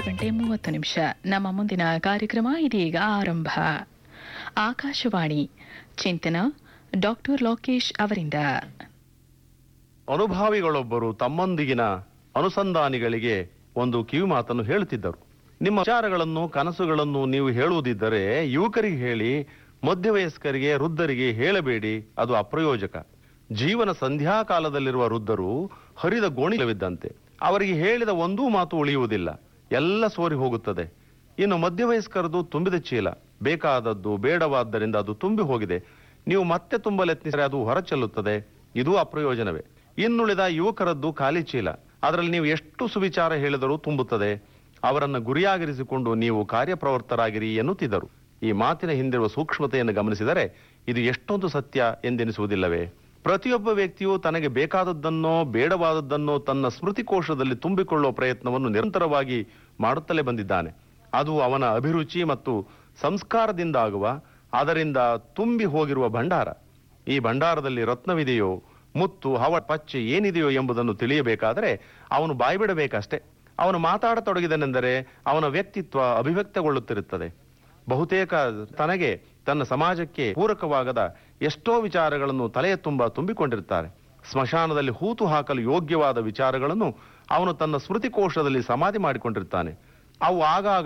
ಗಂಟೆ ಮೂವತ್ತು ನಿಮಿಷ ನಮ್ಮ ಮುಂದಿನ ಕಾರ್ಯಕ್ರಮ ಇದೀಗ ಆರಂಭ ಆಕಾಶವಾಣಿ ಚಿಂತನ ಡಾಕ್ಟರ್ ಲೋಕೇಶ್ ಅವರಿಂದ ಅನುಭಾವಿಗಳೊಬ್ಬರು ತಮ್ಮೊಂದಿಗಿನ ಅನುಸಂಧಾನಿಗಳಿಗೆ ಒಂದು ಕಿವಿ ಮಾತನ್ನು ಹೇಳುತ್ತಿದ್ದರು ನಿಮ್ಮ ವಿಚಾರಗಳನ್ನು ಕನಸುಗಳನ್ನು ನೀವು ಹೇಳುವುದಿದ್ದರೆ ಯುವಕರಿಗೆ ಹೇಳಿ ಮಧ್ಯವಯಸ್ಕರಿಗೆ ವೃದ್ಧರಿಗೆ ಹೇಳಬೇಡಿ ಅದು ಅಪ್ರಯೋಜಕ ಜೀವನ ಸಂಧ್ಯಾಕಾಲದಲ್ಲಿರುವ ವೃದ್ಧರು ಹರಿದ ಗೋಣಿಲವಿದ್ದಂತೆ ಅವರಿಗೆ ಹೇಳಿದ ಒಂದೂ ಮಾತು ಉಳಿಯುವುದಿಲ್ಲ ಎಲ್ಲ ಸೋರಿ ಹೋಗುತ್ತದೆ ಇನ್ನು ಮಧ್ಯವಯಸ್ಕರದು ತುಂಬಿದ ಚೀಲ ಬೇಕಾದದ್ದು ಬೇಡವಾದ್ದರಿಂದ ಅದು ತುಂಬಿ ಹೋಗಿದೆ ನೀವು ಮತ್ತೆ ತುಂಬಲೆತ್ನಿಸಿದರೆ ಅದು ಹೊರಚೆಲ್ಲುತ್ತದೆ ಇದು ಅಪ್ರಯೋಜನವೇ ಇನ್ನುಳಿದ ಯುವಕರದ್ದು ಖಾಲಿ ಚೀಲ ಅದರಲ್ಲಿ ನೀವು ಎಷ್ಟು ಸುವಿಚಾರ ಹೇಳಿದರೂ ತುಂಬುತ್ತದೆ ಅವರನ್ನು ಗುರಿಯಾಗಿರಿಸಿಕೊಂಡು ನೀವು ಕಾರ್ಯಪ್ರವರ್ತರಾಗಿರಿ ಎನ್ನುತ್ತಿದ್ದರು ಈ ಮಾತಿನ ಹಿಂದಿರುವ ಸೂಕ್ಷ್ಮತೆಯನ್ನು ಗಮನಿಸಿದರೆ ಇದು ಎಷ್ಟೊಂದು ಸತ್ಯ ಎಂದೆನಿಸುವುದಿಲ್ಲವೇ ಪ್ರತಿಯೊಬ್ಬ ವ್ಯಕ್ತಿಯು ತನಗೆ ಬೇಕಾದದ್ದನ್ನೋ ಬೇಡವಾದದ್ದನ್ನೋ ತನ್ನ ಸ್ಮೃತಿ ಕೋಶದಲ್ಲಿ ತುಂಬಿಕೊಳ್ಳುವ ಪ್ರಯತ್ನವನ್ನು ನಿರಂತರವಾಗಿ ಮಾಡುತ್ತಲೇ ಬಂದಿದ್ದಾನೆ ಅದು ಅವನ ಅಭಿರುಚಿ ಮತ್ತು ಸಂಸ್ಕಾರದಿಂದ ಆಗುವ ಅದರಿಂದ ತುಂಬಿ ಹೋಗಿರುವ ಭಂಡಾರ ಈ ಭಂಡಾರದಲ್ಲಿ ರತ್ನವಿದೆಯೋ ಮುತ್ತು ಹವ ಪಚ್ಚೆ ಏನಿದೆಯೋ ಎಂಬುದನ್ನು ತಿಳಿಯಬೇಕಾದರೆ ಅವನು ಬಾಯ್ಬಿಡಬೇಕಷ್ಟೇ ಅವನು ಮಾತಾಡತೊಡಗಿದನೆಂದರೆ ಅವನ ವ್ಯಕ್ತಿತ್ವ ಅಭಿವ್ಯಕ್ತಗೊಳ್ಳುತ್ತಿರುತ್ತದೆ ಬಹುತೇಕ ತನಗೆ ತನ್ನ ಸಮಾಜಕ್ಕೆ ಪೂರಕವಾಗದ ಎಷ್ಟೋ ವಿಚಾರಗಳನ್ನು ತಲೆಯ ತುಂಬ ತುಂಬಿಕೊಂಡಿರುತ್ತಾರೆ ಸ್ಮಶಾನದಲ್ಲಿ ಹೂತು ಹಾಕಲು ಯೋಗ್ಯವಾದ ವಿಚಾರಗಳನ್ನು ಅವನು ತನ್ನ ಸ್ಮೃತಿಕೋಶದಲ್ಲಿ ಸಮಾಧಿ ಮಾಡಿಕೊಂಡಿರ್ತಾನೆ ಅವು ಆಗಾಗ